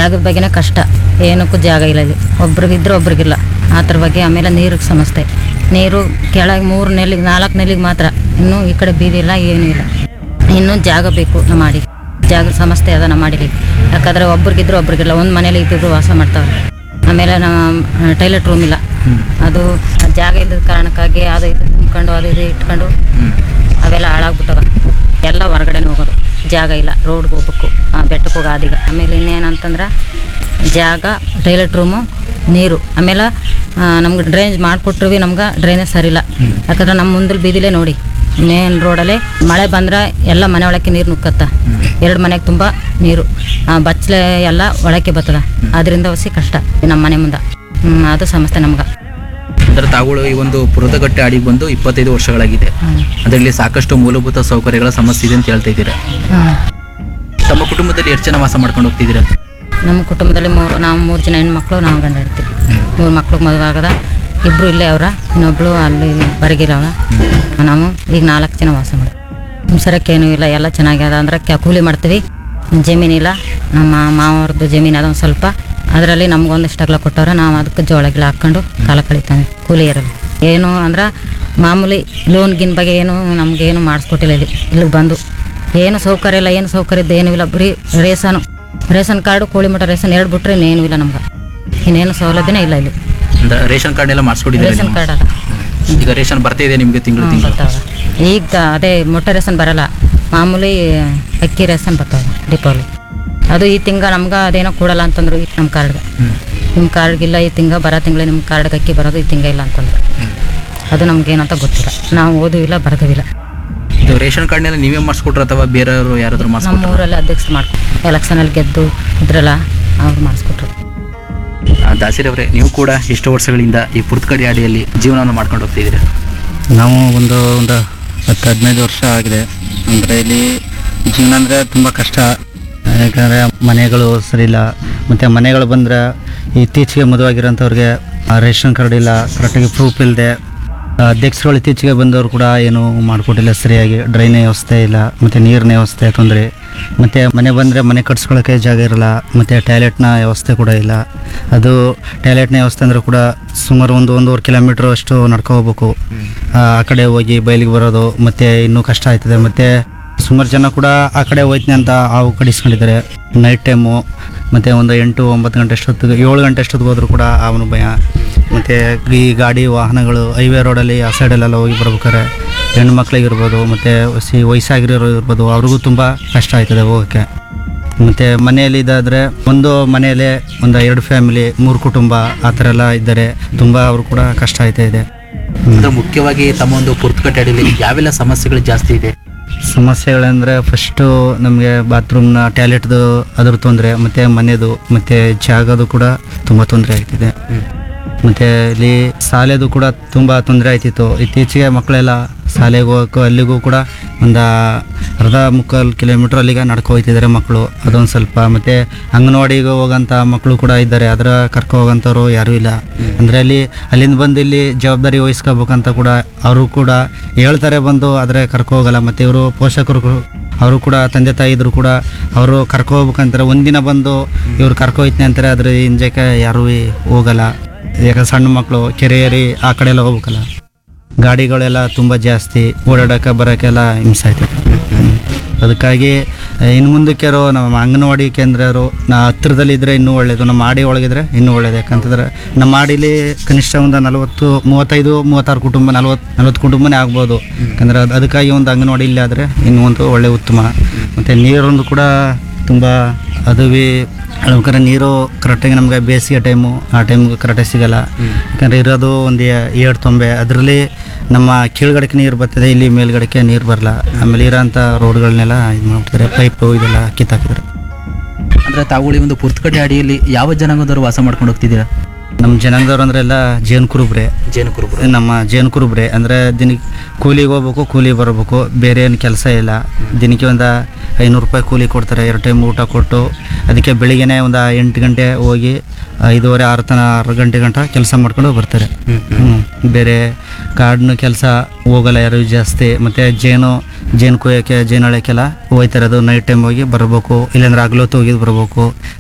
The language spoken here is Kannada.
ಜಾಗದ ಬಗ್ಗೆನೇ ಕಷ್ಟ ಏನಕ್ಕೂ ಜಾಗ ಇಲ್ಲ ಇಲ್ಲಿ ಒಬ್ರಿಗಿದ್ರೆ ಒಬ್ರಿಗಿಲ್ಲ ಆ ಥರ ಬಗ್ಗೆ ಆಮೇಲೆ ನೀರಿಗೆ ಸಮಸ್ಯೆ ನೀರು ಕೆಳಗೆ ಮೂರು ನೆಲ್ಲಿಗೆ ನಾಲ್ಕು ನೆಲ್ಲಿಗೆ ಮಾತ್ರ ಇನ್ನೂ ಈ ಕಡೆ ಬೀದಿ ಇಲ್ಲ ಏನೂ ಇಲ್ಲ ಇನ್ನೂ ಜಾಗ ಬೇಕು ನಮ್ಮ ಮಾಡಿ ಜಾಗ ಸಮಸ್ಯೆ ಅದ ನಮ್ಮ ಮಾಡಿಲಿ ಯಾಕಂದರೆ ಒಬ್ರಿಗಿದ್ರೆ ಒಬ್ರಿಗಿಲ್ಲ ಒಂದು ಮನೇಲಿ ಇದ್ದಿದ್ದು ವಾಸ ಮಾಡ್ತಾವೆ ಆಮೇಲೆ ನಮ್ಮ ಟೈಲೆಟ್ ರೂಮ್ ಇಲ್ಲ ಅದು ಜಾಗ ಇಲ್ಲದ ಕಾರಣಕ್ಕಾಗಿ ಅದು ಇದು ತುಂಬ್ಕೊಂಡು ಅದು ಇದು ಇಟ್ಕೊಂಡು ಅವೆಲ್ಲ ಹಾಳಾಗ್ಬಿಟ್ಟವ ಎಲ್ಲ ಹೊರಗಡೆನೇ ಹೋಗೋದು ಜಾಗ ಇಲ್ಲ ರೋಡ್ಗೆ ಹೋಗ್ಬೇಕು ಆ, ಬೆಟ್ಟಕ್ಕೆ ಹೋಗೋ ಅದೀಗ ಆಮೇಲೆ ಇನ್ನೇನಂತಂದ್ರೆ ಜಾಗ ಟೈಲೆಟ್ ರೂಮು ನೀರು ಆಮೇಲೆ ನಮ್ಗೆ ಡ್ರೈನೇಜ್ ಮಾಡಿಕೊಟ್ರು ನಮ್ಗೆ ಡ್ರೈನೇಜ್ ಸರಿಯಿಲ್ಲ ಯಾಕಂದ್ರೆ ನಮ್ಮ ಮುಂದಲ್ ಬೀದಿಲೇ ನೋಡಿ ಮೇನ್ ರೋಡಲ್ಲಿ ಮಳೆ ಬಂದ್ರೆ ಎಲ್ಲ ಮನೆ ಒಳಕ್ಕೆ ನೀರು ನುಕ್ಕತ್ತ ಎರಡು ಮನೆಗೆ ತುಂಬ ನೀರು ಆ, ಬಚ್ಚಲೆ ಎಲ್ಲ ಒಳಕ್ಕೆ ಬರ್ತದ ಅದರಿಂದ ಹೊಸಿ ಕಷ್ಟ ನಮ್ಮ ಮನೆ ಮುಂದೆ ಹ್ಮ್, ಅದು ಸಮಸ್ಯೆ ನಮ್ಗೆ ಅಂದ್ರೆ ತಾವುಗಳು ಈ ಒಂದು ಪುರದಗಟ್ಟೆ ಅಡಿ ಬಂದು ಇಪ್ಪತ್ತೈದು ವರ್ಷಗಳಾಗಿದೆ ಅದರಲ್ಲಿ ಸಾಕಷ್ಟು ಮೂಲಭೂತ ಸೌಕರ್ಯಗಳ ಸಮಸ್ಯೆ ಇದೆ ಅಂತ ಹೇಳ್ತಾ ಇದ್ದೀರಾ ತಮ್ಮ ಕುಟುಂಬದಲ್ಲಿ ಎಷ್ಟು ಜನ ವಾಸ ಮಾಡ್ಕೊಂಡು ಹೋಗ್ತಿದ್ದೀರಾ ನಮ್ಮ ಕುಟುಂಬದಲ್ಲಿ ಮೂರು ನಾವು ಮೂರು ಜನ ಹೆಣ್ಮಕ್ಳು ನಾವು ಗಂಡ ಇರ್ತೀವಿ ಮೂರು ಮಕ್ಳಿಗೆ ಮದುವೆ ಆಗದ ಇಬ್ಬರು ಇಲ್ಲೇ ಅವ್ರ ಇನ್ನೊಬ್ಳು ಅಲ್ಲಿ ಬರಗಿರವ ನಾವು ಈಗ ನಾಲ್ಕು ಜನ ವಾಸ ಮಾಡಿ ಹಿಂಸರಕ್ಕೇನೂ ಇಲ್ಲ ಎಲ್ಲ ಚೆನ್ನಾಗ್ಯದ ಅಂದ್ರೆ ಕ್ಯಾ ಕೂಲಿ ಮಾಡ್ತೀವಿ ಜಮೀನಿಲ್ಲ ನಮ್ಮ ಮಾವವ್ರದ್ದು ಜಮೀನು ಅದ ಒಂದು ಸ್ವಲ್ಪ ಅದರಲ್ಲಿ ನಮ್ಗೊಂದಿಷ್ಟು ಅಗಲ ಕೊಟ್ಟವ್ರೆ ನಾವು ಅದಕ್ಕೆ ಜೋಳ ಗಿಳ ಹಾಕ್ಕೊಂಡು ಕಾಲ ಕಳಿತಾವೆ ಕೂಲಿ ಇರಲ್ಲ ಏನು ಅಂದ್ರೆ ಮಾಮೂಲಿ ಲೋನ್ ಗಿನ್ ಬಗ್ಗೆ ಏನು ನಮಗೇನು ಮಾಡಿಸ್ಕೊಟ್ಟಿಲ್ಲ ಇಲ್ಲಿ ಇಲ್ಲಿಗೆ ಬಂದು ಏನು ಸೌಕರ್ಯ ಇಲ್ಲ ಏನು ಸೌಕರ್ಯ ಇದ್ದು ಏನೂ ಇಲ್ಲ ಬರೀ ರೇಷನು ರೇಷನ್ ಕಾರ್ಡು ಕೋಳಿ ಮಠ ರೇಷನ್ ಎರಡು ಬಿಟ್ರೆ ಇನ್ನೇನು ಇಲ್ಲ ನಮ್ಗೆ ಇನ್ನೇನು ಸೌಲಭ್ಯನೇ ಇಲ್ಲ ಇಲ್ಲಿ ಅಂದ್ರೆ ರೇಷನ್ ಕಾರ್ಡ್ ಎಲ್ಲ ಮಾಡಿಸ್ಕೊಟ್ಟಿದ್ದೀರಾ ರೇಷನ್ ನೀವು? ಕಾರ್ಡ್ ಅದ ಈಗ ರೇಷನ್ ಬರ್ತಾ ಇದೆ ನಿಮಗೆ ತಿಂಗಳು ಹ್ಮ್, ತಿಂಗಳು ಬರ್ತಾವ ಈಗ ದ- ಅದೇ ಮೊಟ್ಟೆ ರೇಷನ್ ಬರಲ್ಲ ಮಾಮೂಲಿ ಅಕ್ಕಿ ರೇಷನ್ ಬರ್ತಾವ ದೀಪಾವಳಿ ಅದು ಈ ತಿಂಗ ನಮ್ಗೆ ಅದೇನೋ ಕೊಡಲ್ಲ ಅಂತಂದ್ರು ಈ ನಮ್ಮ ಕಾರ್ಡ್ಗೆ ನಿಮ್ಮ ಕಾರ್ಡ್ಗಿಲ್ಲ ಈ ತಿಂಗ ಬರೋ ತಿಂಗಳು ನಿಮ್ಮ ಕಾರ್ಡ್ಗೆ ಅಕ್ಕಿ ಬರೋದು ಈ ತಿಂಗ ಇಲ್ಲ ಅಂತಂದ್ರು ಅದು ನಮ್ಗೇನಂತ ಗೊತ್ತಿಲ್ಲ ನಾವು ಓದೂ ಇಲ್ಲ ಬರೋದೂ ಇಲ್ಲ ಇದು ರೇಷನ್ ಕಾರ್ಡ್ನೆಲ್ಲ ನೀವೇ ಮಾಡಿಸ್ಕೊಟ್ರ ಅಥವಾ ಬೇರೆಯವರು ಯಾರಾದ್ರೂ ನಮ್ಮ ಮಾಡಿಸ್ಕೊಟ್ರ ಊರಲ್ಲಿ ಅಧ್ಯಕ್ಷ ಮಾಡ್ಕೊ ಎಲೆಕ್ಷನಲ್ಲಿ ಗೆದ್ದು ಇದ್ರಲ್ಲ ಅವ್ರು ಮಾಡಿಸ್ಕೊಟ್ರು ದಾಸಿರವ್ರೆ ನೀವು ಕೂಡ ಎಷ್ಟು ವರ್ಷಗಳಿಂದ ಈ ಪುರ್ತಕಡಿ ಅಡಿಯಲ್ಲಿ ಜೀವನವನ್ನು ಮಾಡ್ಕೊಂಡು ಹೋಗ್ತಿದ್ದೀರಾ ನಾವು ಒಂದು ಒಂದು ಹತ್ತು ಹದಿನೈದು ವರ್ಷ ಆಗಿದೆ ಅಂದರೆ ಇಲ್ಲಿ ಜೀವನ ಅಂದರೆ ತುಂಬ ಕಷ್ಟ ಯಾಕಂದರೆ ಮನೆಗಳು ಸರಿಯಿಲ್ಲ ಮತ್ತು ಮನೆಗಳು ಬಂದರೆ ಇತ್ತೀಚೆಗೆ ಮದುವಾಗಿರೋಂಥವ್ರಿಗೆ ಆ ರೇಷನ್ ಕಾರ್ಡ್ ಇಲ್ಲ ಕರೆಕ್ಟಾಗಿ ಪ್ರೂಫ್ ಇಲ್ಲದೆ ಅಧ್ಯಕ್ಷರುಗಳು ಇತ್ತೀಚೆಗೆ ಬಂದವರು ಕೂಡ ಏನು ಮಾಡಿಕೊಟ್ಟಿಲ್ಲ ಸರಿಯಾಗಿ ಡ್ರೈನೇಜ್ ವ್ಯವಸ್ಥೆ ಇಲ್ಲ ಮತ್ತು ನೀರಿನ ವ್ಯವಸ್ಥೆ ತೊಂದರೆ ಮತ್ತು ಮನೆ ಬಂದರೆ ಮನೆ ಕಟ್ಸ್ಕೊಳ್ಳೋಕ್ಕೆ ಜಾಗ ಇರಲ್ಲ ಮತ್ತು ಟಾಯ್ಲೆಟ್ನ ವ್ಯವಸ್ಥೆ ಕೂಡ ಇಲ್ಲ ಅದು ಟಾಯ್ಲೆಟ್ನ ವ್ಯವಸ್ಥೆ ಅಂದರೆ ಕೂಡ ಸುಮಾರು ಒಂದು ಒಂದೂವರೆ ಕಿಲೋಮೀಟ್ರ್ ಅಷ್ಟು ನಡ್ಕೊ ಹೋಗ್ಬೇಕು ಆ ಆ ಕಡೆ ಹೋಗಿ ಬಯಲಿಗೆ ಬರೋದು ಮತ್ತು ಇನ್ನೂ ಕಷ್ಟ ಆಯ್ತದೆ ಮತ್ತು ಸುಮಾರು ಜನ ಕೂಡ ಆ ಕಡೆ ಹೋಯ್ತೀನಿ ಅಂತ ಹಾವು ಕಡಿಸ್ಕೊಂಡಿದ್ದಾರೆ ನೈಟ್ ಟೈಮು ಮತ್ತು ಒಂದು ಎಂಟು ಒಂಬತ್ತು ಗಂಟೆ ಅಷ್ಟೊತ್ತಿಗೆ ಏಳು ಗಂಟೆ ಅಷ್ಟೊತ್ತಿಗೆ ಹೋದ್ರು ಕೂಡ ಅವನು ಭಯ ಮತ್ತು ಈ ಗಾಡಿ ವಾಹನಗಳು ಹೈವೇ ರೋಡಲ್ಲಿ ಆ ಸೈಡಲ್ಲೆಲ್ಲ ಹೋಗಿ ಬರ್ಬೇಕಾದ್ರೆ ಹೆಣ್ಣು ಮಕ್ಳಿಗಿರ್ಬೋದು ಮತ್ತು ಸಿ ವಯಸ್ಸಾಗಿರೋರು ಇರ್ಬೋದು ಅವ್ರಿಗೂ ತುಂಬ ಕಷ್ಟ ಆಯ್ತದೆ ಹೋಗೋಕ್ಕೆ ಮತ್ತು ಮನೆಯಲ್ಲಿ ಇದಾದರೆ ಒಂದು ಮನೆಯಲ್ಲೇ ಒಂದು ಎರಡು ಫ್ಯಾಮಿಲಿ ಮೂರು ಕುಟುಂಬ ಆ ಥರ ಎಲ್ಲ ಇದ್ದಾರೆ ತುಂಬ ಅವರು ಕೂಡ ಕಷ್ಟ ಆಯ್ತಾ ಇದೆ ಅಂದ್ರೆ ಮುಖ್ಯವಾಗಿ ತಮ್ಮ ಒಂದು ಪುರ್ತಕಟ್ಟೆ ಅಡಿಯಲ್ಲಿ ಯಾವೆಲ್ಲ ಸಮಸ್ಯೆಗಳು ಜಾಸ್ತಿ ಇದೆ ಸಮಸ್ಯೆಗಳಂದರೆ ಫಸ್ಟು ನಮಗೆ ಬಾತ್ರೂಮ್ನ ಟಾಯ್ಲೆಟ್ದು ಅದ್ರ ತೊಂದರೆ ಮತ್ತು ಮನೆದು ಮತ್ತು ಜಾಗದು ಕೂಡ ತುಂಬ ತೊಂದರೆ ಆಗ್ತಿದೆ ಮತ್ತು ಇಲ್ಲಿ ಶಾಲೆದು ಕೂಡ ತುಂಬ ತೊಂದರೆ ಆಯ್ತಿತ್ತು ಇತ್ತೀಚೆಗೆ ಮಕ್ಕಳೆಲ್ಲ ಶಾಲೆಗೆ ಹೋಗೋಕ್ಕೂ ಅಲ್ಲಿಗೂ ಕೂಡ ಒಂದು ಅರ್ಧ ಮುಕ್ಕಾಲು ಕಿಲೋಮೀಟ್ರ್ ಅಲ್ಲಿಗೆ ನಡ್ಕೊ ಹೋಗ್ತಿದ್ದಾರೆ ಮಕ್ಕಳು ಅದೊಂದು ಸ್ವಲ್ಪ ಮತ್ತು ಅಂಗನವಾಡಿಗೆ ಹೋಗೋಂಥ ಮಕ್ಕಳು ಕೂಡ ಇದ್ದಾರೆ ಅದರ ಕರ್ಕೊ ಹೋಗೋಂಥವ್ರು ಯಾರೂ ಇಲ್ಲ ಅಂದರೆ ಅಲ್ಲಿ ಅಲ್ಲಿಂದ ಬಂದು ಇಲ್ಲಿ ಜವಾಬ್ದಾರಿ ವಹಿಸ್ಕೋಬೇಕಂತ ಕೂಡ ಅವರು ಕೂಡ ಹೇಳ್ತಾರೆ ಬಂದು ಆದರೆ ಕರ್ಕೊ ಹೋಗಲ್ಲ ಮತ್ತು ಇವರು ಪೋಷಕರು ಕು- ಅವರು ಕೂಡ ತಂದೆ ತಾಯಿ ಇದ್ರು ಕೂಡ ಅವರು ಕರ್ಕೊ ಹೋಗ್ಬೇಕಂತಾರೆ ಒಂದಿನ ಬಂದು ಇವ್ರು ಕರ್ಕೊ ಹೋಯ್ತೀನಿ ಅಂತಾರೆ ಅದ್ರ ಹಿಂಜಕ್ಕೆ ಯಾರೂ ಹೋಗಲ್ಲ ಯಾಕಂದ್ರೆ ಸಣ್ಣ ಮಕ್ಕಳು ಕೆರೆ ಏರಿ ಆ ಕಡೆ ಎಲ್ಲ ಹೋಗ್ಬೇಕಲ್ಲ ಗಾಡಿಗಳೆಲ್ಲ ತುಂಬ ಜಾಸ್ತಿ ಓಡಾಡೋಕೆ ಬರೋಕ್ಕೆಲ್ಲ ಹಿಂಸೆ ಆಯ್ತದೆ ಅದಕ್ಕಾಗಿ ಇನ್ನು ಮುಂದಕ್ಕೆ ಇರೋ ನಮ್ಮ ಅಂಗನವಾಡಿ ಕೇಂದ್ರರು ನಾ ಹತ್ತಿರದಲ್ಲಿದ್ದರೆ ಇನ್ನೂ ಒಳ್ಳೆಯದು ನಮ್ಮ ಮಾಡಿ ಒಳಗಿದ್ರೆ ಇನ್ನೂ ಒಳ್ಳೆಯದು ಯಾಕಂತಂದ್ರೆ ನಮ್ಮ ಮಾಡಿಲಿ ಕನಿಷ್ಠ ಒಂದು ನಲವತ್ತು ಮೂವತ್ತೈದು ಮೂವತ್ತಾರು ಕುಟುಂಬ ನಲ್ವತ್ತು ನಲ್ವತ್ತು ಕುಟುಂಬನೇ ಆಗ್ಬೋದು ಯಾಕಂದ್ರೆ ಅದು ಅದಕ್ಕಾಗಿ ಒಂದು ಅಂಗನವಾಡಿ ಇಲ್ಲೇ ಆದರೆ ಇನ್ನೂ ಒಂದು ಒಳ್ಳೆ ಉತ್ತಮ ಮತ್ತು ನೀರೊಂದು ಕೂಡ ತುಂಬ ಅದು ಬಿ ಹೇಳ್ಬೇಕಾದ್ರೆ ನೀರು ಕರೆಕ್ಟಾಗಿ ನಮಗೆ ಬೇಸಿಗೆ ಟೈಮು ಆ ಟೈಮ್ಗೆ ಕರೆಕ್ಟಾಗಿ ಸಿಗಲ್ಲ ಯಾಕಂದರೆ ಇರೋದು ಒಂದು ಏಳು ತೊಂಬೆ ಅದರಲ್ಲಿ ನಮ್ಮ ಕೀಳ್ಗಡೆಗೆ ನೀರು ಬರ್ತದೆ ಇಲ್ಲಿ ಮೇಲ್ಗಡೆಗೆ ನೀರು ಬರಲ್ಲ ಆಮೇಲೆ ಇರೋಂಥ ರೋಡ್ಗಳನ್ನೆಲ್ಲ ಇದು ಮಾಡ್ಬಿಡ್ತಾರೆ ಪೈಪು ಇದೆಲ್ಲ ಕಿತ್ತಾಕಿದ್ದಾರೆ ಅಂದ್ರೆ ತಾವುಗಳು ಈ ಒಂದು ಪುರ್ತಕಟ್ಟೆ ಅಡಿಯಲ್ಲಿ ಯಾವ ಜನಾಂಗದವರು ವಾಸ ಮಾಡ್ಕೊಂಡು ಹೋಗ್ತಿದ್ದೀರಾ ನಮ್ಮ ಜನಾಂಗದವ್ರು ಅಂದ್ರೆ ಎಲ್ಲ ಜೇನು ಕುರುಬ್ರೆ ಜೇನು ಕುರುಬರು ನಮ್ಮ ಜೇನು ಕುರುಬ್ರೆ ಅಂದರೆ ದಿನಕ್ಕೆ ಕೂಲಿಗೆ ಹೋಗ್ಬೇಕು ಕೂಲಿ ಬರಬೇಕು ಬೇರೆ ಏನು ಕೆಲಸ ಇಲ್ಲ ದಿನಕ್ಕೆ ಒಂದು ಐನೂರು ರೂಪಾಯಿ ಕೂಲಿ ಕೊಡ್ತಾರೆ ಎರಡು ಟೈಮ್ ಊಟ ಕೊಟ್ಟು ಅದಕ್ಕೆ ಬೆಳಿಗ್ಗೆನೇ ಒಂದು ಎಂಟು ಗಂಟೆ ಹೋಗಿ ಐದೂವರೆ ಆರು ತನ ಆರು ಗಂಟೆ ಗಂಟ ಕೆಲಸ ಮಾಡ್ಕೊಂಡು ಬರ್ತಾರೆ ಹ್ಮ್. ಬೇರೆ ಕಾಡಿನ ಕೆಲಸ ಹೋಗಲ್ಲ ಯಾರು ಜಾಸ್ತಿ ಮತ್ತು ಜೇನು ಜೇನು ಕೊಯ್ಯೋಕ್ಕೆ ಜೇನು ಅಳೆಯಕ್ಕೆಲ್ಲ ಹೋಯ್ತಾರೆ ಅದು ನೈಟ್ ಟೈಮ್ ಹೋಗಿ ಬರಬೇಕು ಇಲ್ಲಾಂದ್ರೆ ಹಗ್ಲೊತ್ತು ಹೋಗಿ ಬರಬೇಕು